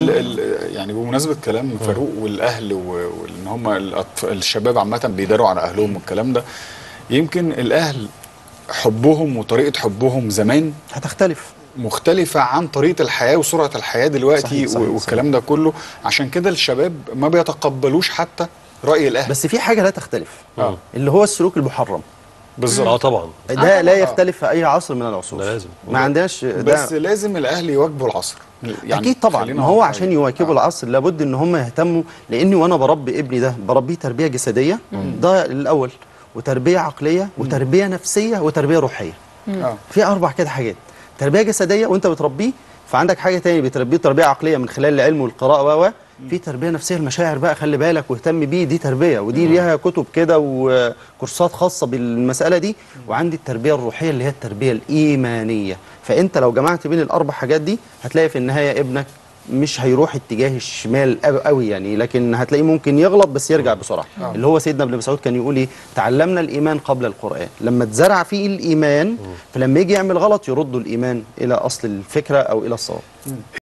ال ال يعني بمناسبه كلام فاروق والاهل و- وان هم الأطف- الشباب عامه بيداروا على اهلهم والكلام ده يمكن الاهل حبهم وطريقه حبهم زمان هتختلف مختلفة عن طريقة الحياة وسرعة الحياة دلوقتي صحيح، صحيح، و- والكلام ده كله عشان كده الشباب ما بيتقبلوش حتى رأي الأهل بس في حاجه لا تختلف آه. اللي هو السلوك المحرم بالظبط اه طبعا ده لا يختلف في اي عصر من العصور ده لازم. ما عندناش بس ده لازم الأهل يواجبوا العصر يعني اكيد طبعا خلينا ما هو واقعيين. عشان يواكبوا العصر لابد ان هم يهتموا لاني وانا بربي ابني ده بربيه تربيه جسديه ده الاول وتربيه عقليه وتربيه نفسيه وتربيه روحيه آه. في اربع كده حاجات تربيه جسديه وانت بتربيه فعندك حاجه تاني بتربيه تربيه عقليه من خلال العلم والقراءه و و في تربيه نفسيه المشاعر بقى خلي بالك واهتم بيه دي تربيه ودي ليها كتب كده وكورسات خاصه بالمساله دي وعندي التربيه الروحيه اللي هي التربيه الايمانيه فانت لو جمعت بين الاربع حاجات دي هتلاقي في النهايه ابنك مش هيروح اتجاه الشمال أو- قوي يعني لكن هتلاقيه ممكن يغلط بس يرجع بسرعه اللي هو سيدنا ابن مسعود كان يقول ايه تعلمنا الايمان قبل القران لما اتزرع فيه الايمان فلما يجي يعمل غلط يرد الايمان الى اصل الفكره او الى الصواب